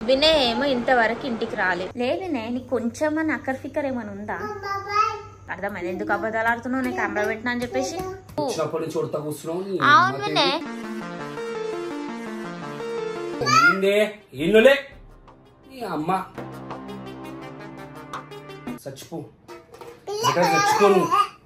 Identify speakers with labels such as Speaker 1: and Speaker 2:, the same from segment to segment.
Speaker 1: వినయ్ ఏమో ఇంతవరకు ఇంటికి రాలేదు లేదు నేను కొంచెం అక్కర్ ఫిక్కర్ ఏమైనా ఉందా అర్థమైంది ఎందుకు అబద్ధాలు ఆడుతున్నావు నేను కెమెరా పెట్టినా అని చెప్పేసి
Speaker 2: వచ్చినప్పటి నుంచి ఉడతా కూర్చున్నావు నీ
Speaker 1: అవునునే
Speaker 2: ఏందే ఇల్లులే నీ అమ్మ చచ్చిపో ఎక్కడ చచ్చిపోను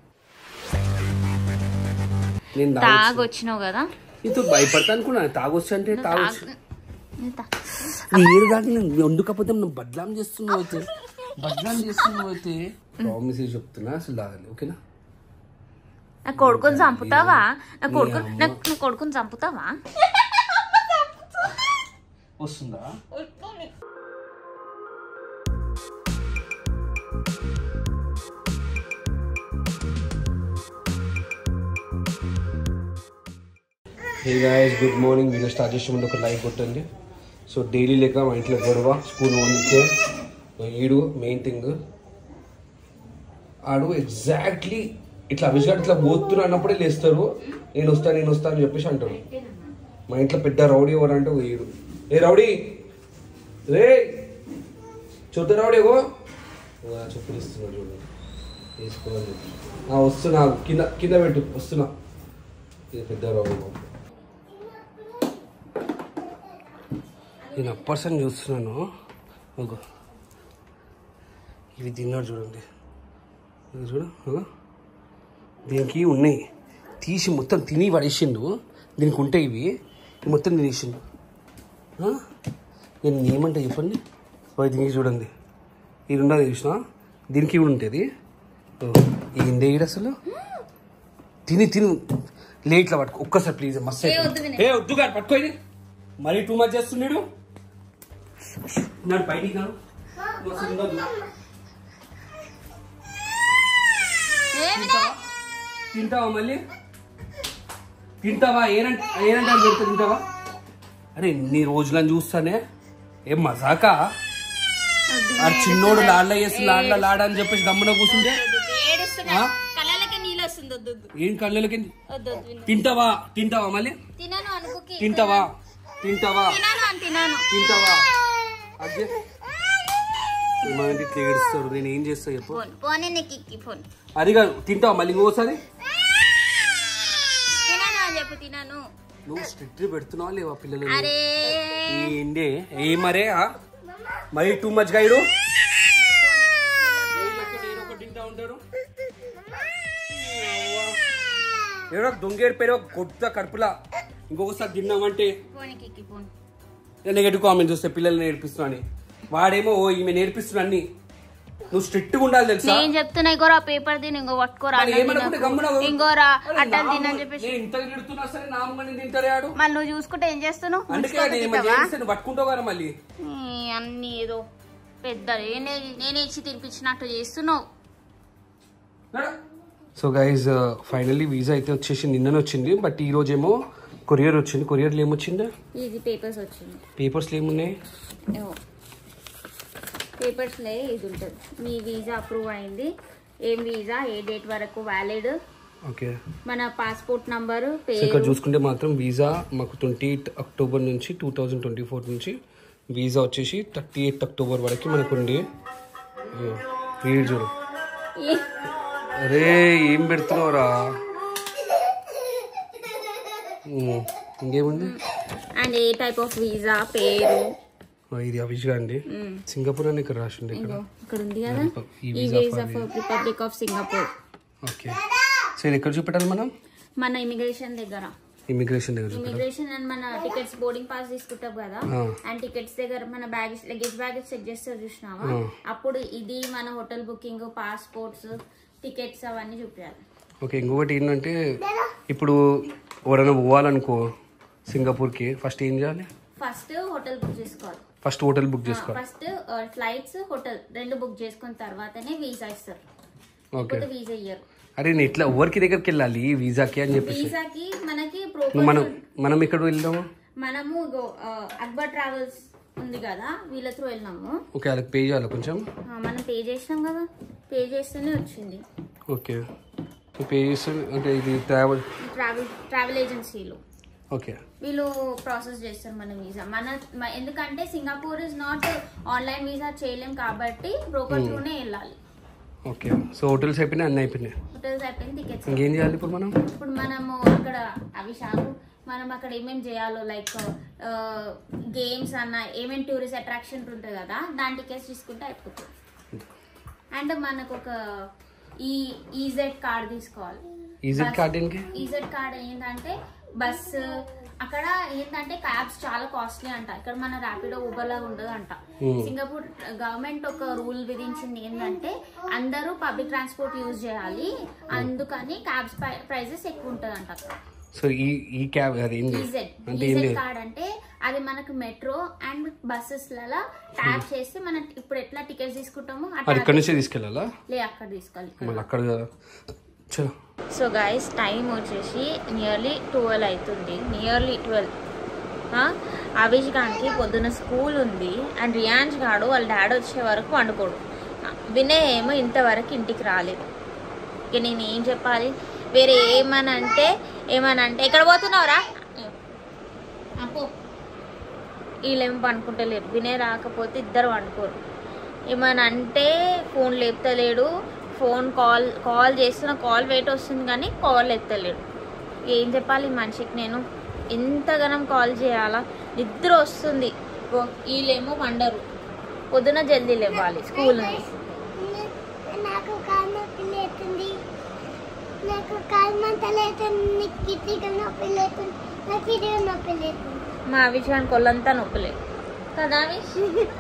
Speaker 2: నేను తాగొచ్చు
Speaker 1: తాగొచ్చినావు కదా
Speaker 2: నీతో భయపడతా అనుకున్నా తాగొచ్చు అంటే తాగొచ్చు
Speaker 1: ఇంత.
Speaker 2: నీరు దాకా నేను వండుకపోతే నువ్వు బద్లాం చేస్తున్నావు అయితే బద్లాం చేస్తున్నావు అయితే ప్రామిస్ చెప్తున్నా అసలు తాగాలి ఓకేనా
Speaker 1: నా కొడుకుని చంపుతావా నా కొడుకు నా నా కొడుకుని చంపుతావా
Speaker 2: వస్తుందా hey guys good morning video start చేసే ముందు ఒక లైక్ కొట్టండి సో డైలీ లెక్క మా ఇంట్లో గొడవ స్కూల్ ఓన్లీకే ఈడు మెయిన్ థింగ్ ఆడు ఎగ్జాక్ట్లీ ఇట్లా అవిష్గాడు ఇట్లా పోతున్నా అన్నప్పుడే లేస్తారు నేను వస్తా నేను వస్తా అని చెప్పేసి అంటాడు మా ఇంట్లో పెద్ద రౌడీ ఎవరు అంటే ఈడు ఏ రౌడీ రే చూద్దా రౌడీ ఏవో చెప్పు ఇస్తున్నాడు చూడండి వేసుకోవాలని చెప్పి ఆ, వస్తున్నా కింద కింద పెట్టు వస్తున్నా ఇది పెద్ద రౌడీ బాబు నేను అప్పర్సన్ చూస్తున్నాను ఓగో ఇవి తిన్నాడు చూడండి ఇది చూడు ఓగో. దీనికి ఉన్నాయి తీసి మొత్తం తిని పడేసిండు దీనికి ఉంటాయి ఇవి ఇవి మొత్తం తినేసిండు ఆ? నేను ఏమంటా చెప్పండి ఓ దీనికి చూడండి ఇది ఉండదు చూసిన దీనికి కూడా ఉంటుంది ఓ, ఏంది ఈడు అసలు తిని తిను లేట్లా పట్టుకో ఒక్కసారి ప్లీజ్ మస్తు ఏ వద్దు గారు పట్టుకో ఇది మరీ టూ మచ్ చేస్తున్నాడు నాడు బయటికి నాడు నువ్వు అసలు ఉండొద్దు. తింటావా? తింటావా మళ్ళీ తింటావా ఏనంటే ఏనంటే అని పెడితే తింటావా అరే ఎన్ని రోజులని చూస్తానే ఏం మజాకా ఆ చిన్నోడు లాడ్ల చేసి లాడ్ల లాడ అని చెప్పేసి గమ్మున కూర్చుంటే ఆ?
Speaker 1: కళ్ళకి నీళ్ళు వస్తుంది వద్దు వద్దు
Speaker 2: ఏం కళ్ళకి
Speaker 1: వద్దు వద్దు విను.
Speaker 2: తింటావా తింటావా మళ్ళీ
Speaker 1: తినను అనుకోకి
Speaker 2: తింటావా తింటావా
Speaker 1: తినను అని తినను
Speaker 2: తింటావా అదే మా ఇంటి ఇట్లా ఏడుస్తారు నేను ఏం చేస్తా చెప్పు
Speaker 1: ఫోన్ ఫోన్ నీకు ఇక్కి ఫోన్
Speaker 2: అది కాదు తింటావా మళ్ళీ ఇంకోసారి
Speaker 1: తినను అని చెప్పు తినను
Speaker 2: నువ్వు స్ట్రిక్ట్ పెడుతున్నావా లేవా పిల్లలు
Speaker 1: అరే
Speaker 2: ఏంటి ఏ మరే ఆ? మరి టూ మచ్ గైడు ఏడో దొంగేడు పేరు కొత్త కడుపులా ఇంకొకసారి తిన్నామంటే
Speaker 1: ఫోన్ ఇక్కి ఫోన్
Speaker 2: నెగటివ్ కామెంట్స్ వస్తే పిల్లల్ని నేర్పిస్తున్నా అని వాడేమో ఓ ఈమె నేర్పిస్తున్నా అన్ని నువ్వు స్ట్రిక్ట్గా ఉండాలి తెలుసా
Speaker 1: నేను చెప్తున్నా ఇంకోరా పేపర్ తిని ఇంకో పట్టుకోరా
Speaker 2: మరి
Speaker 1: అన్నం
Speaker 2: ఏమనుకుంటే
Speaker 1: తినకు.
Speaker 2: గమ్మున
Speaker 1: ఇంకోరా
Speaker 2: అరే
Speaker 1: అట్టలు
Speaker 2: నామ-
Speaker 1: తినని చెప్పేసి
Speaker 2: నేను ఇంత తిడుతున్నా సరే నామని తింటారే ఆడు
Speaker 1: మళ్ళీ నువ్వు చూసుకుంటే ఏం చేస్తున్నావు
Speaker 2: అందుకే
Speaker 1: ఉంచుకొని
Speaker 2: నేను ఏమైనా
Speaker 1: తింటావా?
Speaker 2: చేస్తే నువ్వు పట్టుకుంటావు కదా మళ్ళీ
Speaker 1: ఈ అన్ని ఏదో పెద్ద నేనే నేనే ఇచ్చి తినిపించినట్టు చేస్తున్నావు
Speaker 2: సో గైజ్ ఫైనల్లీ వీసా అయితే వచ్చేసి నిన్ననే వచ్చింది బట్ ఈ రోజేమో కొరియర్ వచ్చింది కొరియర్లో ఏమొచ్చింది
Speaker 1: ఇది పేపర్స్ వచ్చింది
Speaker 2: పేపర్స్లో ఏమున్నాయి
Speaker 1: పేపర్స్ లే ఇది ఉంటుంది మీ వీసా అప్రూవ్ అయింది ఏం వీసా ఏ డేట్ వరకు వ్యాలిడ్
Speaker 2: ఓకే
Speaker 1: మన పాస్పోర్ట్ నంబరు
Speaker 2: సో ఇక్కడ
Speaker 1: పేరు
Speaker 2: చూసుకుంటే మాత్రం వీసా మాకు ట్వంటీ ఎయిట్ అక్టోబర్ నుంచి టూ థౌజండ్ ట్వంటీ ఫోర్ నుంచి వీసా వచ్చేసి థర్టీ ఎయిట్ అక్టోబర్ వరకు మనకు ఉంది అయ్యో, వీడు చూడు
Speaker 1: ఈ-
Speaker 2: అరే ఏం పెడుతున్నావురా ఉమ్, ఇంకేముంది
Speaker 1: అండ్ ఏ టైప్ ఆఫ్ వీసా పేరు
Speaker 2: ఆ, ఇది అవిష్గా అండి
Speaker 1: మ్మ్.
Speaker 2: సింగపూర్ అని ఇక్కడ రాసిండే ఇక్కడ
Speaker 1: ఇగో ఇక్కడ ఉంది కదా
Speaker 2: ఈ
Speaker 1: ఈ
Speaker 2: visa
Speaker 1: visa
Speaker 2: for
Speaker 1: for republic of Singapore
Speaker 2: okay so ఇది ఎక్కడ చూపెట్టాలి మనం
Speaker 1: మన ఇమిగ్రేషన్ దగ్గర
Speaker 2: ఇమిగ్రేషన్ దగ్గర చూపెట్టాలి
Speaker 1: ఇమిగ్రేషన్ అండ్ మన టికెట్స్ బోర్డింగ్ పాస్ తీసుకుంటాం కదా
Speaker 2: ఆ.
Speaker 1: అండ్ టికెట్స్ దగ్గర మన బ్యాగేజ్ లగేజ్ బ్యాగేజ్ చెక్ చేస్తారు చూసినావా
Speaker 2: ఆ.
Speaker 1: అప్పుడు ఇది మన హోటల్ బుకింగ్ పాస్పోర్ట్స్ టికెట్స్ అవన్నీ చూపించాలి
Speaker 2: ఓకే ఇంకొకటి ఏంటంటే ఇప్పుడు ఎవరైనా పోవాలనుకో సింగపూర్కి ఫస్ట్ ఏం చేయాలి
Speaker 1: ఫస్ట్ హోటల్ బుక్ చేసుకోవాలి
Speaker 2: ఫస్ట్ హోటల్ బుక్ చేసుకోవాలి
Speaker 1: ఫస్ట్ ఫ్లైట్స్ హోటల్ రెండు బుక్ చేసుకున్న తర్వాతనే వీసా ఇస్తారు
Speaker 2: ఓకే
Speaker 1: లేకపోతే వీసా ఇయ్యరు
Speaker 2: అరే నేను ఎట్లా ఎవరికి దగ్గరికి వెళ్ళాలి వీసాకి అని చెప్పేసి
Speaker 1: వీసాకి మనకి
Speaker 2: నువ్వు మనం
Speaker 1: ప్రోపర్
Speaker 2: మనం ఇక్కడ వెళ్దాము
Speaker 1: మనము ఇగో, ఆ, అక్బర్ ట్రావెల్స్ ఉంది కదా వీళ్ళ త్రూ వెళ్ళినాము
Speaker 2: ఓకే వాళ్ళకి పే చేయాలి కొంచెం
Speaker 1: ఆ, మనం పే చేసినాం కదా పే చేస్తేనే వచ్చింది
Speaker 2: ఓకే పే చేస్తే అంటే ఇది ట్రావెల్
Speaker 1: ట్రావెల్ ట్రావెల్ ఏజెన్సీలో
Speaker 2: ఓకే
Speaker 1: వీళ్ళు ప్రాసెస్ చేస్తారు మన వీసా మన మ- ఎందుకంటే Singapore is not online visa చేయలేం కాబట్టి బ్రోకర్ త్రూనే వెళ్ళాలి
Speaker 2: ఓకే సో హోటల్స్ అయిపోయినాయి అన్నీ అయిపోయినాయి
Speaker 1: హోటల్స్ అయిపోయింది టికెట్స్
Speaker 2: ఇంకేం చేయాలి ఇప్పుడు మనం
Speaker 1: ఇప్పుడు మనము అక్కడ అవి షాపు మనం అక్కడ ఏమేమి చేయాలో లైక్ గేమ్స్ అన్న ఏమేమి టూరిస్ట్ అట్రాక్షన్ ఉంటుంది కదా దాని టికెట్స్ తీసుకుంటే అయిపోతుంది అండ్ మనకు ఒక ఈ ఈజెడ్ కార్డ్ తీసుకోవాలి
Speaker 2: ఈజెడ్ కార్డ్ ఏంటి
Speaker 1: ఈజెడ్ కార్డ్ ఏంటంటే బస్ అక్కడ ఏంటంటే క్యాబ్స్ చాలా కాస్ట్లీ అంట ఇక్కడ మన ర్యాపిడో ఊబర్ లాగా ఉండదు అంట
Speaker 2: Hmm.
Speaker 1: సింగపూర్ గవర్నమెంట్ ఒక రూల్ విధించింది ఏంటంటే అందరూ పబ్లిక్ ట్రాన్స్పోర్ట్ యూజ్ చేయాలి అందుకని క్యాబ్స్ ప్రైజెస్ ఎక్కువ ఉంటుంది అంట అక్కడ
Speaker 2: సో ఈ ఈ క్యాబ్ అది ఏంది
Speaker 1: ఈజెడ్
Speaker 2: అంటే ఏంది
Speaker 1: ఈజెడ్ కార్డ్ అంటే అది మనకు మెట్రో అండ్ బస్సెస్ లలో ట్యాప్ చేస్తే మనం ఇప్పుడు ఎట్లా టికెట్స్ తీసుకుంటామో
Speaker 2: అది
Speaker 1: అట్లా
Speaker 2: ఇక్కడ నుంచే తీసుకెళ్ళాలా
Speaker 1: లే అక్కడ తీసుకోవాలి
Speaker 2: మళ్ళీ అక్కడ కదా చలో
Speaker 1: సో గైస్ టైం వచ్చేసి నియర్లీ ట్వెల్వ్ అవుతుంది నియర్లీ ట్వెల్వ్ అవిష్ గానికి పొద్దున స్కూల్ ఉంది అండ్ రియాన్స్ గాడు వాళ్ళ డాడీ వచ్చే వరకు వండుకోడు వినయ్ ఏమో ఇంతవరకు ఇంటికి రాలేదు ఇక నేను ఏం చెప్పాలి వేరే ఏమని అంటే ఏమని అంటే ఎక్కడ పోతున్నావురా అప్పు వీళ్ళేం పనుకుంటలేరు వినయ్ రాకపోతే ఇద్దరు వండుకోరు ఏమని అంటే ఫోన్ లేపుతలేడు ఫోన్ కాల్ కాల్ చేస్తున్న కాల్ వెయిట్ వస్తుంది కానీ కాల్ ఎత్తలేడు ఏం చెప్పాలి ఈ మనిషికి నేను ఎంతగానం కాల్ చేయాలా నిద్ర వస్తుంది ఓ, వీళ్ళేమో వండరు పొద్దున జల్దీ లేవాలి స్కూల్ నుంచి
Speaker 3: నాకు కాలు నొప్పి లేతుంది నాకు కాలు మంట లేతుంది నీకు కిటికీ నొప్పి లేతుంది నాకు ఇది నొప్పి లేతుంది
Speaker 1: మా విషయానికి కొల్లంతా నొప్పులేదు కదా అవిష్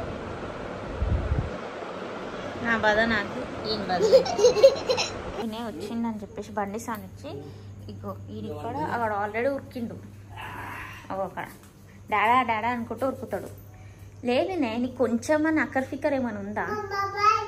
Speaker 1: నా బాధ నాకు ఈయన బాధ ఈయనే వచ్చిందని చెప్పేసి బండి సానిచ్చి ఇగో ఈయన ఇక్కడ అక్కడ ఆల్రెడీ ఉరికిండు అగో అక్కడ డాడా డాడా అనుకుంటూ ఉరుకుతాడు లేదునే నీకు కొంచెమన్నా అక్కర్ ఫిక్కర్ ఏమైనా ఉందా
Speaker 3: బాబాయ్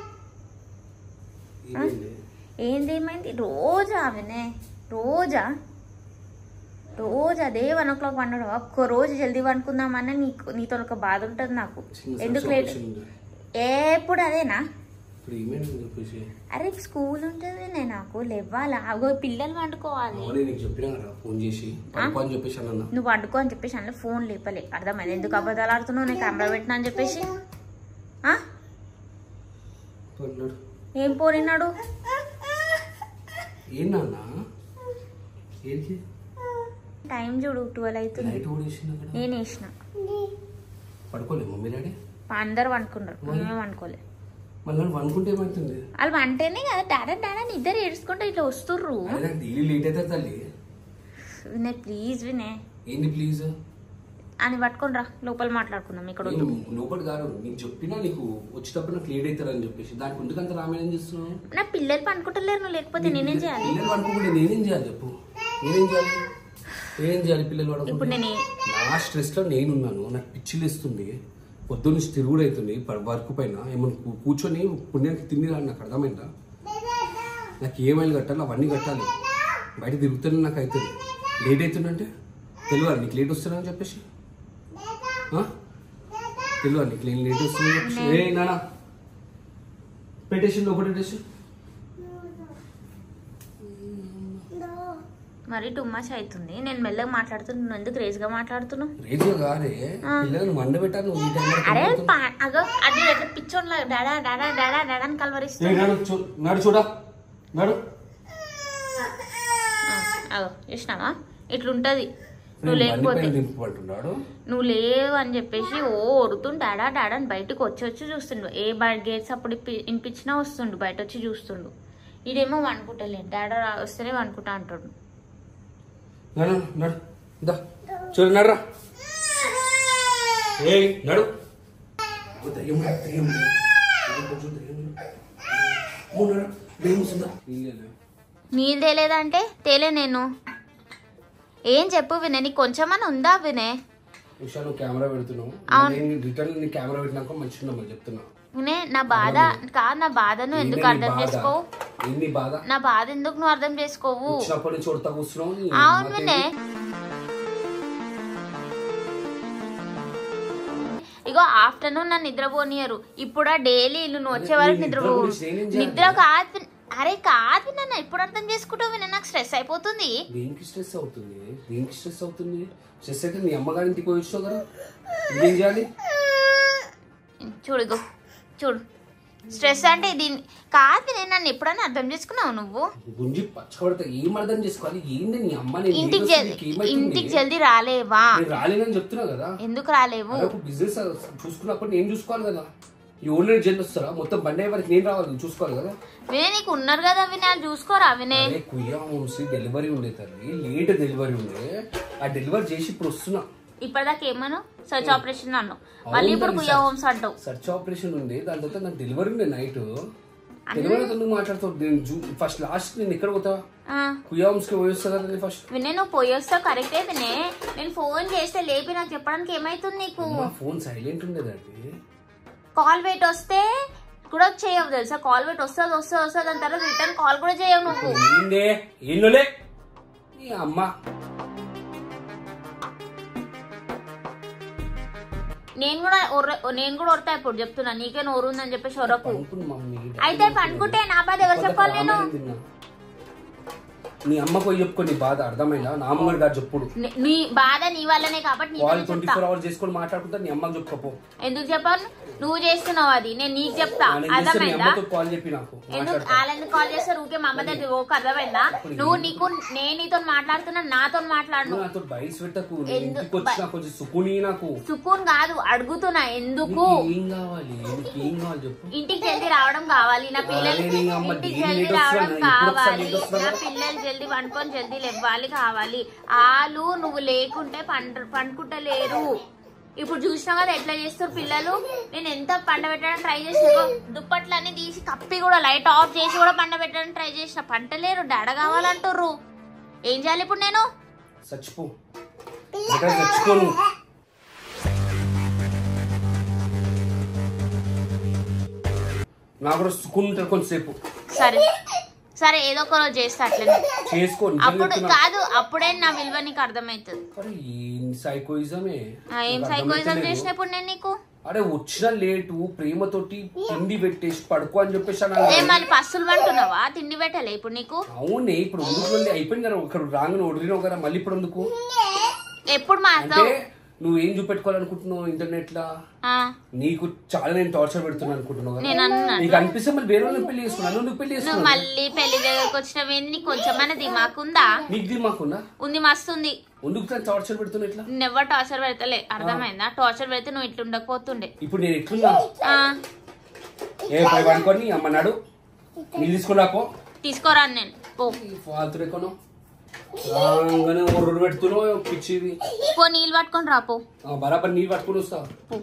Speaker 1: ఏంది ఏమైంది రోజా ఆమెనే రోజా రోజు అదే వన్ ఓ క్లాక్ వండడం ఒక్క రోజు జల్దీ వండుకుందామన్నా నీకు నీతో ఒక బాధ ఉంటుంది నాకు ఎందుకు లేట్ ఎప్పుడు అదేనా
Speaker 2: ఇప్పుడు ఏమైంది చెప్పేసి
Speaker 1: అరే స్కూల్ ఉంటుంది నేను నాకు లేవ్వాలి అగో పిల్లలు వండుకోవాలి
Speaker 2: అవునే నీకు చెప్పినా కదా ఫోన్ చేసి పడుకో అని చెప్పేసి అన్న
Speaker 1: నువ్వు వండుకో అని చెప్పేసి అందులో ఫోన్ లేపలే అర్థమైంది ఎందుకు అబద్ధాలు ఆడుతున్నావు నేను కెమెరా పెట్టినా అని చెప్పేసి ఆ?
Speaker 2: అన్నాడు
Speaker 1: ఏం పోరినాడు
Speaker 2: ఏం నాన్న ఏంటి
Speaker 1: టైం చూడు ట్వెల్వ్ అవుతుంది
Speaker 2: లైట్ కూడా వేసింది అక్కడ
Speaker 1: నేను వేసిన
Speaker 2: పడుకోలే మమ్మీ డాడీ
Speaker 1: అందరు వండుకున్నారు మేమే వండుకోలే
Speaker 2: మళ్ళీ అనుకుంటే ఏమవుతుంది
Speaker 1: వాళ్ళు వంటేనే కదా డాడా డాడా అని ఇద్దరు ఏడుచుకుంటే ఇట్లా వస్తుర్రు
Speaker 2: అదే నాకు డైలీ లేట్ అవుతుంది తల్లి
Speaker 1: వినే ప్లీజ్ వినే
Speaker 2: ఏంది ప్లీజ్
Speaker 1: అని పట్టుకొని రా లోపల మాట్లాడుకుందాం ఇక్కడ
Speaker 2: నేను
Speaker 1: వద్దు.
Speaker 2: లోపల కాదు నీకు చెప్పినా నీకు వచ్చేటప్పుడు నాకు లేట్ అవుతారు అని చెప్పేసి దానికి ఎందుకంత రామాయణం చేస్తున్నావు
Speaker 1: నా పిల్లలు పనుకుంటలేరు నువ్వు లేకపోతే నేనేం చేయాలి
Speaker 2: పిల్లలు పడుకోకుండా నేనేం చేయాలి చెప్పు నేనేం చేయాలి నేనేం చేయాలి పిల్లలు
Speaker 1: ఇప్పుడు
Speaker 2: పడుకుంటే
Speaker 1: నేను ఏ-
Speaker 2: నా స్ట్రెస్ లో నేనున్నాను నాకు పిచ్చిలు ఇస్తుంది పొద్దున్న నుంచి తిరుగుడు అవుతుంది వర్క్ పైన ఏమన్నా కూ- కూర్చొని పుణ్యానికి తిండి రాదు నాకు అర్థమైందా నాకు ఏమైనా కట్టాలి అవన్నీ కట్టాలి బయట తిరుగుతున్నా నాకు అవుతుంది లేట్ అవుతుందంటే తెలియాలి నీకు లేట్ వస్తుందని చెప్పేసి ఆ? తెలియాలి నీకు నేను లేట్ వస్తుందని చెప్పేసి ఏ నానా పెట్టేసి లోపల పెట్టేసి
Speaker 1: మరి టూ మచ్ అవుతుంది నేను మెల్లగా మాట్లాడుతున్నా నువ్వు ఎందుకు రేజ్గా మాట్లాడుతున్నావు
Speaker 2: రేడియో కాదే పిల్లలు మండ పెట్టాను నువ్వు ఈ టైంలో
Speaker 1: అరే
Speaker 2: తిరుగుతున్నావు.
Speaker 1: పా- అగో అది ఎట్లా పిచ్చోన్లా డాడా డాడా డాడా డాడా అని
Speaker 2: ఏ,
Speaker 1: కలవరిస్తుంది
Speaker 2: నడు చూ- నడు చూడా నడు
Speaker 1: అగో చూసినావా ఇట్లుంటది నువ్వు
Speaker 2: నేను బండి
Speaker 1: లేకపోతే
Speaker 2: పైన దింపమంటున్నాడు
Speaker 1: నువ్వు లేవు అని చెప్పేసి ఓ ఒరుతుండు డాడా డాడా అని బయటకు వచ్చి వచ్చి చూస్తుండు ఏ బయట గేట్స్ అప్పుడు ఇప్పి- వినిపించినా వస్తుండు బయట వచ్చి చూస్తుండు ఈడేమో వండుకుంటలేదు డాడా రా- వస్తేనే వండుకుంటా అంటాడు
Speaker 2: నడు నడు దా చూడు నడురా ఏ నడు ఓ, దయ్యం రా, దయ్యం రా. ఇది కొంచెం దయ్యం రా. ఓ, నడు. దయ్యం వస్తుందా? ఇల్లేలే.
Speaker 1: నీళ్ళు తేలేదంటే తేలే నేను ఏం చెప్పు వినే నీకు కొంచెమని ఉందా వినే
Speaker 2: ఉషా నువ్వు కెమెరా పెడుతున్నావు
Speaker 1: అవును.
Speaker 2: నేను రిటర్న్ నీ కెమెరా పెట్టినాక మంచిగా మళ్ళీ చెప్తున్నా
Speaker 1: వినే నా బాధ కాదు నా బాధను ఎందుకు
Speaker 2: ఏంటి నీ
Speaker 1: అర్థం
Speaker 2: బాధ?
Speaker 1: చేసుకోవు
Speaker 2: ఏంటి నీ బాధ
Speaker 1: నా బాధ ఎందుకు నువ్వు అర్థం చేసుకోవు
Speaker 2: వచ్చినప్పటి నుంచి కొడతా కూర్చున్నావు నీ
Speaker 1: అవును
Speaker 2: మాకేంటి?
Speaker 1: వినే ఇగో ఆఫ్టర్నూన్ నన్ను నిద్రపోనియరు ఇప్పుడు డైలీ నువ్వు వచ్చే వరకు
Speaker 2: నీ
Speaker 1: నిద్ర
Speaker 2: నిద్ర గురించి నేనేం చేయాలి?
Speaker 1: నిద్ర కాదు విన్- అరే కాదు నన్ను ఇప్పుడు అర్థం చేసుకుంటావు వినే నాకు స్ట్రెస్ అయిపోతుంది
Speaker 2: దేనికి స్ట్రెస్ అవుతుంది దేనికి స్ట్రెస్ అవుతుంది స్ట్రెస్ అయితే నీ అమ్మగారి ఇంటికి పోయి వచ్చినావు కదా ఇంకేం చేయాలి
Speaker 1: చూడు ఇగో చూడు స్ట్రెస్ అంటే దీన్ని కాదు నేను నన్ను ఎప్పుడైనా అర్థం చేసుకున్నావు నువ్వు
Speaker 2: గుంజి పచ్చబడతా ఏం అర్థం చేసుకోవాలి ఏంది నీ అమ్మ నేను
Speaker 1: ఇంటికి
Speaker 2: ఏదో
Speaker 1: జల్దీ
Speaker 2: నీకు ఏమైతుంది?
Speaker 1: ఇంటికి జల్దీ రాలేవా
Speaker 2: నేను రాలేనని చెప్తున్నా కదా
Speaker 1: ఎందుకు రాలేవు
Speaker 2: రేపు బిజినెస్ చూసుకున్నప్పుడు నేను చూసుకోవాలి కదా ఈ ఓనర్ జన్ వస్తారా మొత్తం బండి అయ్యే వరకు నేను రావాలి చూసుకోవాలి కదా
Speaker 1: వినే నీకు ఉన్నారు కదా వినే వాళ్ళు చూసుకోరా వినే
Speaker 2: అరే కుయ్యా వంశీ డెలివరీ ఉండే తల్లి లేట్ డెలివరీ ఉండే ఆ డెలివరీ చేసి ఇప్పుడు వస్తున్నా
Speaker 1: ఇప్పటిదాకా ఏమను సర్చ్ ఆపరేషన్ అన్నావు మళ్ళీ ఇప్పుడు కుయ్య హోమ్స్ అంటావు
Speaker 2: సర్చ్ ఆపరేషన్ ఉండే దాని తర్వాత నాకు డెలివరీ ఉండే నైట్ డెలివరీ నువ్వు మాట్లాడుతావు నేను ఫస్ట్ లాస్ట్ నేను ఎక్కడ పోతా
Speaker 1: ఆ,
Speaker 2: కుయ్యా వంశీకి పోయి వస్తా కదా ఫస్ట్
Speaker 1: వినే నువ్వు పోయి వస్తావు కరెక్టే వినే నేను ఫోన్ చేస్తే లేపి నాకు చెప్పడానికి ఏమైతుంది నీకు
Speaker 2: మా ఫోన్ సైలెంట్ ఉండేదండి
Speaker 1: కాల్ వెయిట్ వస్తే కూడా చేయవు తెలుసా కాల్ వెయిట్ వస్తుంది వస్తుంది వస్తుంది దాని తర్వాత రిటర్న్ కాల్ కూడా చేయవు నువ్వు
Speaker 2: ఏందే ఏంలోలే నీ అమ్మ
Speaker 1: నేను కూడా ఒర్ర- నేను కూడా ఒరతా ఇప్పుడు చెప్తున్నా నీకే నోరు ఉందని చెప్పేసి ఒరకు
Speaker 2: అనుకున్న మమ్మీ
Speaker 1: అయితే పనుకుంటే నా బాధ ఎవరు చెప్పాలి నేను
Speaker 2: తిన్నా. నీ అమ్మ పోయి చెప్పుకో నీ బాధ అర్థమైందా నా అమ్మగారు గారు చెప్పుడు
Speaker 1: నీ- నీ బాధ నీ వల్లనే కాబట్టి
Speaker 2: వాళ్ళు
Speaker 1: నీకు
Speaker 2: ట్వంటీ
Speaker 1: చెప్తా
Speaker 2: ఫోర్ అవర్స్ చేసుకొని మాట్లాడుకుంటా నీ అమ్మకి చెప్పుకోపో
Speaker 1: ఎందుకు చెప్పాను నువ్వు చేస్తున్నావు అది నేను నీకు చెప్తా
Speaker 2: నేను చేస్తే నీ
Speaker 1: అర్థమైందా
Speaker 2: అమ్మతో కాల్ చెప్పి నాకు
Speaker 1: ఎందుకు
Speaker 2: మాట్లాడతా
Speaker 1: వాళ్ళెందుకు కాల్ చేస్తారు ఊకే మా అమ్మ దగ్గర ఓకే అర్థమైందా నువ్వు నీకు నేను నీతో మాట్లాడుతున్నా నాతో మాట్లాడు
Speaker 2: నువ్వు నాతో బయట పెట్టకు నేను
Speaker 1: ఎందుకు
Speaker 2: ఇంటికి వచ్చినా కొంచెం సుకుని నాకు
Speaker 1: సుకూన్ కాదు అడుగుతున్నా ఎందుకు
Speaker 2: నీకు ఏం కావాలి నీకు ఏం కావాలి చెప్పు
Speaker 1: ఇంటికి జల్దీ రావడం కావాలి నా పిల్లలు
Speaker 2: అరే నీ అమ్మ
Speaker 1: ఇంటికి
Speaker 2: డైలీ
Speaker 1: జల్దీ
Speaker 2: లేట్
Speaker 1: రావడం
Speaker 2: వస్తున్నా, ఎప్పుడు ఒకసారి
Speaker 1: కావాలి
Speaker 2: లేట్ వస్తున్నా?
Speaker 1: నా పిల్లలు జల్దీ పండుకొని జల్దీ లేవాలి కావాలి వాళ్ళు నువ్వు లేకుంటే పండు పండుకుంటలేరు ఇప్పుడు చూసినావు కదా ఎట్లా చేస్తారు పిల్లలు నేను ఎంత పండ పెట్టడానికి ట్రై చేసిన దుప్పట్లన్నీ తీసి కప్పి కూడా లైట్ ఆఫ్ చేసి కూడా పండ పెట్టడానికి ట్రై చేసిన పంటలేరు డాడ కావాలంటుర్రు ఏం చేయాలి ఇప్పుడు నేను
Speaker 2: చచ్చిపో ఎక్కడ చచ్చిపోను నాకు కూడా సుకుని ఉంటుంది కొంచెంసేపు
Speaker 1: సరే సరే ఏదో ఒక రోజు చేస్తా అట్లనే
Speaker 2: చేసుకో నిజంగా
Speaker 1: అప్పుడు
Speaker 2: చెప్తున్నా.
Speaker 1: కాదు అప్పుడే నా విలువ నీకు అర్థమవుతుంది
Speaker 2: అరే ఏం సైకోయిజమే
Speaker 1: ఆ, ఏం
Speaker 2: నాకు
Speaker 1: సైకోయిజం
Speaker 2: అర్థమైతలేదు.
Speaker 1: చేసినప్పుడు నేను నీకు
Speaker 2: అరే వచ్చిన లేటు ప్రేమతోటి తిండి పెట్టేసి పడుకో అని చెప్పేసి
Speaker 1: ఏ
Speaker 2: అన్నాను.
Speaker 1: మళ్ళీ పస్తులు పంటున్నావా తిండి పెట్టలే ఇప్పుడు నీకు
Speaker 2: అవునే ఇప్పుడు ఎందుకు వెళ్ళి అయిపోయింది కదా ఇక్కడ రాగానే వదిలినావు కదా మళ్ళీ ఇప్పుడు ఎందుకు
Speaker 1: ఎప్పుడు
Speaker 2: అంటే
Speaker 1: మారుతావు
Speaker 2: నువ్వు ఏం చూపెట్టుకోవాలనుకుంటున్నావు ఇంటర్నెట్ లా
Speaker 1: ఆ,
Speaker 2: నీకు చాలా నేను టార్చర్ పెడుతున్నాను అనుకుంటున్నావు కదా
Speaker 1: నేను అన్నాను
Speaker 2: నీకు అనిపిస్తే మళ్ళీ వేరే వాళ్ళని పెళ్లి చేసుకున్నాను నువ్వు పెళ్లి
Speaker 1: నువ్వు
Speaker 2: చేసుకున్నావు
Speaker 1: మళ్ళీ పెళ్లి దగ్గరకు వచ్చినవేంది నీకు కొంచెమైనా దిమాక్ ఉందా
Speaker 2: నీకు దిమాకుందా
Speaker 1: ఉంది మస్తు ఉంది
Speaker 2: ఎందుకు తను టార్చర్ పెడుతున్నా ఇట్లా
Speaker 1: నువ్వు టార్చర్ పెడతలే అర్థమైందా టార్చర్ పెడితే నువ్వు ఇట్లా ఉండకపోతుండే
Speaker 2: ఇప్పుడు నేను ఎట్లున్నా
Speaker 1: ఆ,
Speaker 2: ఏ పై పడుకొని అమ్మన్నాడు నీళ్ళు తీసుకున్నాకో
Speaker 1: తీసుకోరాను నేను పో
Speaker 2: ఫాల్తు ఎక్కనో రాగానే ఒర్రు పెడుతున్నావు పిచ్చిది
Speaker 1: పో నీళ్ళు పట్టుకొని రా పో
Speaker 2: ఆ, బరాబర్ నీళ్ళు పట్టుకుని వస్తావు
Speaker 1: పో.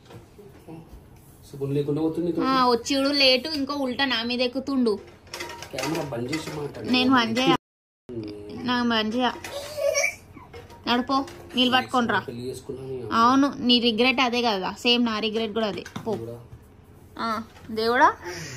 Speaker 2: శుభం లేకుండా పోతుంది నీతో.
Speaker 1: ఆ, వచ్చిడు లేటు ఇంకో ఉల్టా నా మీద ఎక్కుతుండు
Speaker 2: కెమెరా బంద్ చేసి మాట్లాడు
Speaker 1: నేను బంద్ చేయ నాకు బంద్ చేయ నడుపో నీళ్ళు పట్టుకొని రా
Speaker 2: పెళ్లి చేసుకున్నాను
Speaker 1: అవును నీ రిగ్రెట్ అదే కదా సేమ్ నా రిగ్రెట్ కూడా అదే పో
Speaker 2: కూడా
Speaker 1: ఆ, దేవుడా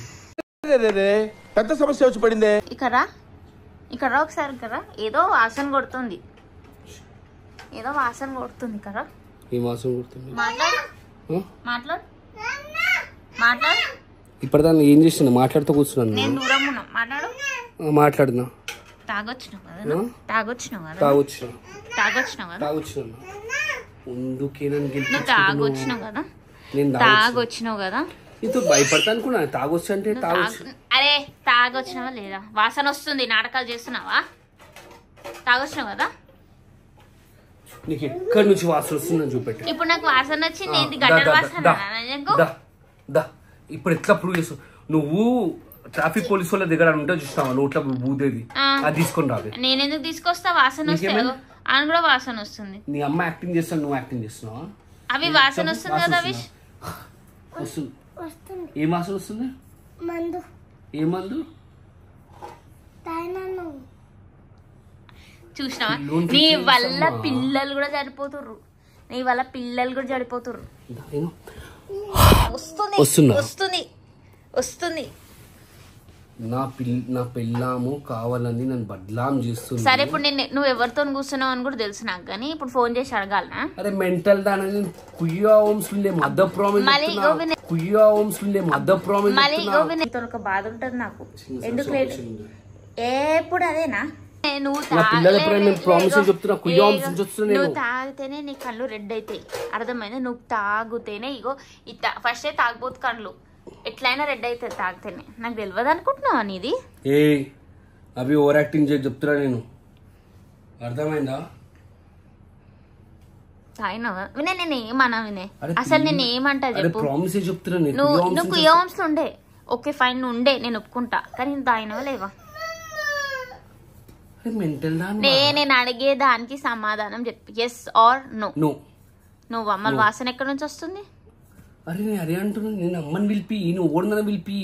Speaker 4: పెద్ద సమస్య వచ్చి పడిందే
Speaker 1: ఇక్కడ రా ఇక్కడ రా ఒకసారి ఇక్కడ రా. ఏదో వాసన కొడుతుంది ఏదో వాసన కొడుతుంది ఇక్కడ రా.
Speaker 2: ఈ మాసం గుర్తుంది
Speaker 1: మాట్లాడు
Speaker 2: ఆ?
Speaker 1: మాట్లాడు మాట్లాడు
Speaker 2: ఇప్పటిదాన్ని ఏం చేస్తున్నా మాట్లాడుతూ కూర్చున్నాను
Speaker 1: నేను దూరం ఉన్నా మాట్లాడు
Speaker 2: ఆ, మాట్లాడుతున్నా
Speaker 1: తాగొచ్చినావు కదా
Speaker 2: ఆ?
Speaker 1: నువ్వు? తాగొచ్చినావు కదా
Speaker 2: తాగొచ్చిన
Speaker 1: తాగొచ్చినావు కదా
Speaker 2: తాగొచ్చిన ముందుకే నన్ను
Speaker 1: నువ్వు
Speaker 2: గెలిపించుకుంటున్నావు.
Speaker 1: తాగొచ్చినావు కదా
Speaker 2: నేను తాగొచ్చిన
Speaker 1: తాగొచ్చినావు కదా
Speaker 2: నీతో భయపడతా అనుకున్నా తాగొచ్చు అంటే
Speaker 1: నువ్వు
Speaker 2: తాగొచ్చు
Speaker 1: తాగ- అరే తాగొచ్చినావా లేదా వాసన వస్తుంది నాటకాలు చేస్తున్నావా తాగొచ్చినావు కదా
Speaker 2: నీకు ఎక్కడి నుంచి వాసన వస్తుందని చూపెట్టు
Speaker 1: ఇప్పుడు నాకు వాసన వచ్చింది ఏంటి
Speaker 2: దా,
Speaker 1: గడ్డల
Speaker 2: దా,
Speaker 1: వాసన
Speaker 2: దా,
Speaker 1: నీకు?
Speaker 2: దా, దా. ఇప్పుడు ఎట్లా ప్రూవ్ చేస్తావు నువ్వు ట్రాఫిక్ పోలీస్ వాళ్ళ దగ్గర ఉంటే చూస్తావా నోట్ల బూదేది
Speaker 1: ఆ.
Speaker 2: అది తీసుకొని రావే
Speaker 1: నేను ఎందుకు తీసుకొస్తా వాసన వస్తే
Speaker 2: నీకేమైంది?
Speaker 1: అని కూడా వాసన వస్తుంది
Speaker 2: నీ అమ్మ యాక్టింగ్ చేస్తాను నువ్వు యాక్టింగ్ చేస్తున్నావా
Speaker 1: అవి వాసన వస్తుంది కదా విష్
Speaker 2: వస్తుంది
Speaker 3: వస్తుంది
Speaker 2: ఏ వాసన వస్తుంది
Speaker 3: మందు
Speaker 2: ఏ మందు
Speaker 3: తాగినాను
Speaker 1: చూసినావా
Speaker 2: పిల్లోని
Speaker 1: నీ
Speaker 2: చూసి
Speaker 1: వల్ల
Speaker 2: చేస్తామా?
Speaker 1: పిల్లలు కూడా చనిపోతుర్రు నీ వల్ల పిల్లలు కూడా చనిపోతుర్రు
Speaker 2: దా, ఏమో.
Speaker 1: వస్తుంది
Speaker 2: వస్తుందా?
Speaker 1: వస్తుంది వస్తుంది
Speaker 2: నా పిల్ నా పెళ్ళాము కావాలని నన్ను బద్లాం చేస్తుంది
Speaker 1: సరే ఇప్పుడు నేను నువ్వు ఎవరితో కూర్చున్నావు అని కూడా తెలుసు నాకు కానీ ఇప్పుడు ఫోన్ చేసి అడగాలనా
Speaker 2: అరే మెంటల్ దాని కుయ్యా హోమ్స్ ఉండే మధ్య ప్రామిస్
Speaker 1: మళ్ళీ గోవింద్
Speaker 2: కుయ్యా హోమ్స్ ఉండే మధ్య ప్రామిస్
Speaker 1: మళ్ళీ గోవింద్ నీతో ఒక బాధ ఉంటుంది నాకు ఎందుకు లేదు ఎప్పుడు అదేనా ఏ, నువ్వు
Speaker 2: నా పిల్లల
Speaker 1: తాగలే,
Speaker 2: ఎప్పుడైనా నేను promise
Speaker 1: ఇదిగో,
Speaker 2: చెప్తున్నా, కుయ్యాం
Speaker 1: ఇదిగో,
Speaker 2: చెప్తున్నా నేను.
Speaker 1: నువ్వు తాగితేనే నీ కళ్ళు రెడ్ అవుతాయి అర్థమైంది నువ్వు తాగుతేనే ఇగో ఇట్లా ఫస్టే తాగబోతు కళ్ళు ఎట్లయినా రెడ్ అవుతుంది తాగితేనే నాకు తెలియదు అనుకుంటున్నావా నీది
Speaker 2: ఏ అవి ఓవర్ యాక్టింగ్ చేసి చెప్తున్నా నేను అర్థమైందా
Speaker 1: తాగినావా వినే నేను ఏమన్నా వినే
Speaker 2: అరే
Speaker 1: అసలు నేను ఏమంటా
Speaker 2: అరే
Speaker 1: చెప్పు
Speaker 2: ప్రామిస్ చెప్తున్నా నేను
Speaker 1: నువ్వు
Speaker 2: కుయ్యాం
Speaker 1: నువ్వు
Speaker 2: చెప్తున్నా.
Speaker 1: ఏమ్స్ ఉండే ఓకే ఫైన్ నువ్వు ఉండే నేను ఒప్పుకుంటా కానీ నువ్వు తాగినవా లేవా
Speaker 2: అరే మెంటల్ దా
Speaker 1: నే నేను అడిగే దానికి సమాధానం చెప్పు ఎస్ ఆర్ నో
Speaker 2: నువ్వు
Speaker 1: నువ్వు అమ్మల వాసన ఎక్కడి నుంచి వస్తుంది
Speaker 2: అరే నేను అరే అంటున్నాను నేను అమ్మని పిలిపి నువ్వు ఓడిన పిలిపి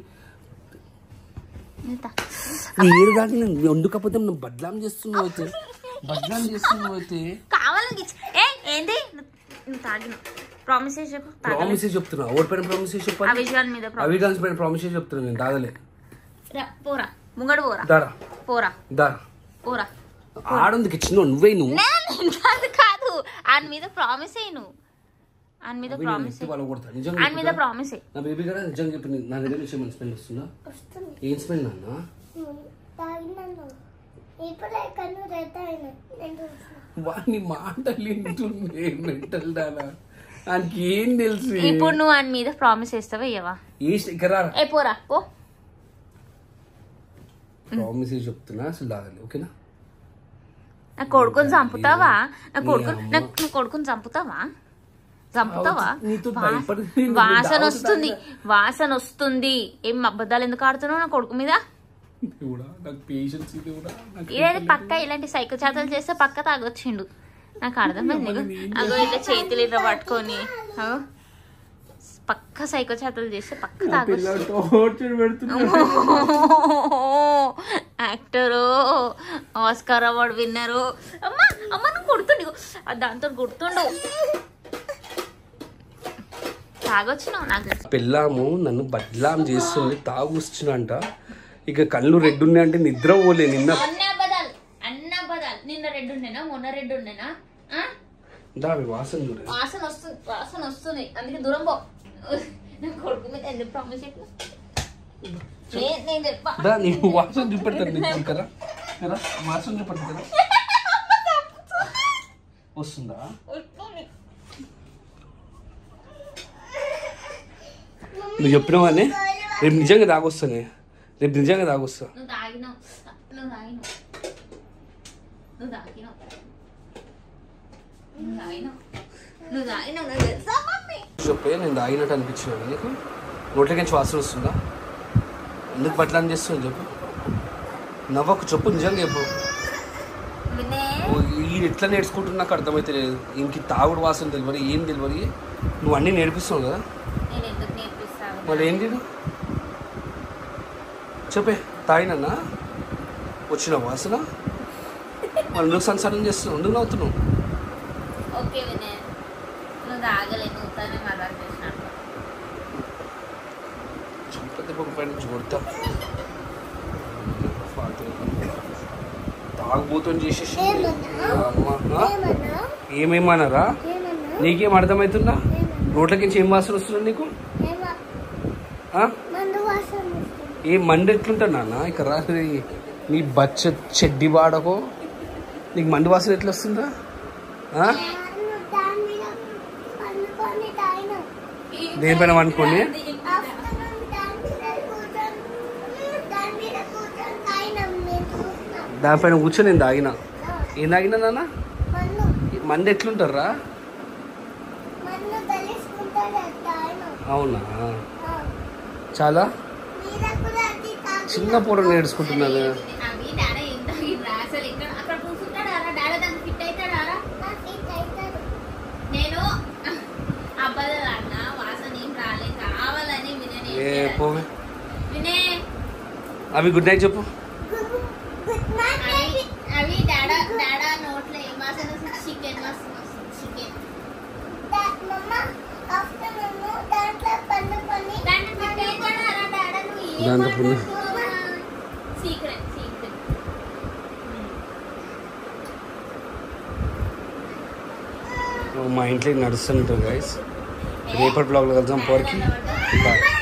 Speaker 1: ఇంత.
Speaker 2: ఏరు కాదు నేను వండుకపోతే నువ్వు బద్లాం చేస్తున్నావు అయితే బద్లాం చేస్తున్నావు అయితే
Speaker 1: కావాలని ఇచ్చి- ఏ ఏంది నువ్వు- నువ్వు తాగిన ప్రామిస్ చేసి చెప్పు తాగలే
Speaker 2: ప్రామిస్ చేస్తున్నా ఓడి పైన ప్రామిస్
Speaker 1: ఆ
Speaker 2: చెప్పాలి
Speaker 1: విజయాల మీద promise.
Speaker 2: అవి కలిసి పైన ప్రామిస్ చెప్తున్నా నేను తాగలే
Speaker 1: రా, పోరా ముంగడు పోరా
Speaker 2: దారా
Speaker 1: పోరా
Speaker 2: దారా
Speaker 1: పోరా
Speaker 2: ఆడందుకు ఇచ్చినావు నువ్వే నువ్వు
Speaker 1: నేను కాదు కాదు ఆయన మీద ప్రామిస్ అయ్యి నువ్వు ఆయన మీద
Speaker 2: అవి నేను
Speaker 1: ప్రామిస్
Speaker 2: ఎత్తి వాళ్ళ కొడతా నిజంగా
Speaker 1: ఆయన మీద
Speaker 2: చెప్తున్నా.
Speaker 1: ప్రామిస్ అయ్యి
Speaker 2: నా బేబీ గారు నిజంగా చెప్పి నా దగ్గర నుంచి ఏమైనా స్మెల్ వస్తుందా
Speaker 3: వస్తుంది
Speaker 2: ఏం స్మెల్ నాన్న
Speaker 3: నువ్వు తాగినాను ఇప్పుడే కన్ను రెడ్ అయినా నేను చూసిన.
Speaker 2: వాడిని మాటలు వింటుంది మెంటల్ దానా ఆయనకి ఏం తెలుసు
Speaker 1: ఇప్పుడు నువ్వు ఆయన మీద ప్రామిస్ చేస్తావా ఇయ్యవా
Speaker 2: ఏ ఇక్కడ
Speaker 1: ఏ పోరా పో
Speaker 2: ప్రామిస్ చెప్తున్నా అసలు తాగలే ఓకేనా
Speaker 1: నా కొడుకుని చంపుతావా నా
Speaker 2: నీ
Speaker 1: కొడుకుని
Speaker 2: అమ్మ.
Speaker 1: నా నా కొడుకుని చంపుతావా చంపుతావా
Speaker 2: నీతో
Speaker 1: వా-
Speaker 2: భయపడి నేను
Speaker 1: వాసన
Speaker 2: దావత్
Speaker 1: వస్తుంది వాసన వస్తుంది ఏం అబద్ధాలు ఎందుకు ఆడుతున్నావు నా కొడుకు మీద
Speaker 2: దేవుడా నాకు పేషెన్స్ దేవుడా నాకు
Speaker 1: ఇదేది పక్క ఇలాంటి సైకో చేతలు చేస్తే పక్క తాగొచ్చిండు నాకు అర్థమైంది ఇగో. అగో ఇట్లా చేతులు ఇట్లా పట్టుకొని అగో పక్క సైకో చేతలు చేస్తే పక్క తాగొచ్చు
Speaker 2: టార్చర్ పెడుతున్నా
Speaker 1: యాక్టరు ఆస్కార్ అవార్డు విన్నరు అమ్మ అమ్మ నువ్వు కొడుతుండు ఇగో. ఆ దాంతో గుర్తుండు తాగొచ్చినావు నాకు తెలుసు
Speaker 2: పెళ్ళాము నన్ను బద్లాం చేస్తుంది తాగుస్తున్నంట ఇక కళ్ళు రెడ్ ఉన్నాయంటే నిద్ర పోలే నిన్న
Speaker 1: అన్న అబద్ధాలు అన్న అబద్ధాలు నిన్న రెడ్ ఉండేనా మొన్న రెడ్ ఉండేనా ఆ?
Speaker 2: దా అవి వాసన చూడ
Speaker 1: వాసన వస్తుంది వాసన వస్తుంది అందుకే దూరం పో నా కొడుకు మీద ఎందుకు ప్రామిస్ చెప్పు నే- నేను చెప్పా
Speaker 2: దా నీకు వాసన చూపెడతాను నీకు కదా కదా వాసన చూపెడతా కదా వస్తుందా
Speaker 1: వస్తుంది.
Speaker 2: నువ్వు చెప్పినావని రేపు నిజంగా తాగొస్తానే రేపు నిజంగా తాగొస్తా
Speaker 1: నువ్వు తాగినావు నువ్వు తాగినావు నువ్వు తాగినావు నువ్వు తాగినావు నువ్వు తాగినావు నాకు తెలుసా మమ్మీ
Speaker 2: చెప్పే నేను తాగినట్టు అనిపించినాను నీకు నోట్లకి వాసన వస్తుందా ఎందుకు బట్టలు చేస్తున్నావు చెప్పు నవ్వకు చెప్పు నిజంగా చెప్పు
Speaker 1: వినే
Speaker 2: ఈ ఎట్లా నేర్చుకుంటున్నా నాకు అర్థమైతే లేదు ఇంక తాగుడు వాసన తెలియదు ఏం తెలియదు నువ్వు అన్నీ నేర్పిస్తున్నావు కదా
Speaker 1: నేను ఎందుకు నేర్పిస్తాను
Speaker 2: మళ్ళీ ఏంటి ఇది? చెప్పే తాగినన్నా వచ్చిన వాసన మళ్ళీ నువ్వు సంసారం చేస్తున్నావు ఎందుకు నవ్వుతున్నావు
Speaker 1: ఓకే వినే నువ్వు తాగలే నువ్వు తనే మదర్ చేసినట్టు
Speaker 2: చంపతి ఒక పైన నుంచి కొడతా తాగుబోతని చేసేసి
Speaker 3: ఏమన్నా?
Speaker 2: అమ్మా, ఆ?
Speaker 3: ఏమన్నా
Speaker 2: ఏమేమన్నారా
Speaker 3: ఏమన్నా
Speaker 2: నీకేం అర్థమవుతుందా రోడ్లకి ఏం వాసన వస్తుందా నీకు
Speaker 3: ఏమా
Speaker 2: ఆ?
Speaker 3: మందు వాసన వస్తుంది
Speaker 2: ఏ మండి ఎట్లుంటా నాన్న ఇక రా నీ- నీ బచ్చ చెడ్డి వాడకో నీకు మండి వాసన ఎట్లా వస్తుందా ఆ?
Speaker 3: నువ్వు దాని మీద పండుకొని తాగినావు
Speaker 2: దేనిపైన వండుకొని
Speaker 3: ఆఫ్టర్నూన్ దాని మీద కూర్చొని దాని మీద కూర్చొని తాగినాం మేము చూసినాం
Speaker 2: దానిపైన కూర్చొని నేను తాగిన ఏం తాగినా నాన్న
Speaker 3: మన్ను
Speaker 2: ఈ మంది ఎట్లుంటారా
Speaker 3: మన్ను తెలుసుకుంటాడు అది తాగినాం
Speaker 2: అవునా
Speaker 3: ఆ.
Speaker 2: చాలా
Speaker 3: మీద కూడా అది తాగి
Speaker 2: చిన్న పూర నేర్చుకుంటున్నది
Speaker 1: అవి డాడీ ఏం తాగిరా అసలు ఇక్కడ అక్కడ కూర్చుంటాడా రా డాడీ దానికి ఫిట్ అవుతాడా రా
Speaker 3: నాకు ఇది అవుతాడు
Speaker 1: నేను అబ్బాయిలు అన్న వాసన ఏం రాలే కావాలని వినే
Speaker 2: ఏ పోవే
Speaker 1: వినే
Speaker 2: అవి గుడ్ నైట్ చెప్పు
Speaker 3: గుడ్ నైట్
Speaker 1: అవి అవి డాడా డాడా నోట్లో ఏం వాసన వస్తుంది చికెన్ వాసన వస్తుంది చికెన్
Speaker 3: మమ్మ ఆఫ్టర్నూన్ దాంట్లో పండుకొని
Speaker 1: దాన్ని ఫిట్ అవుతాడా రా డాడా నువ్వు ఏం
Speaker 2: దాంట్లో పుణ్యం.
Speaker 1: సీక్రెట్ సీక్రెట్
Speaker 2: మా ఇంట్లో నడుస్తుంటారు గైస్ రేపటి బ్లాగ్లో కలుద్దాం పోర్కి బాయ్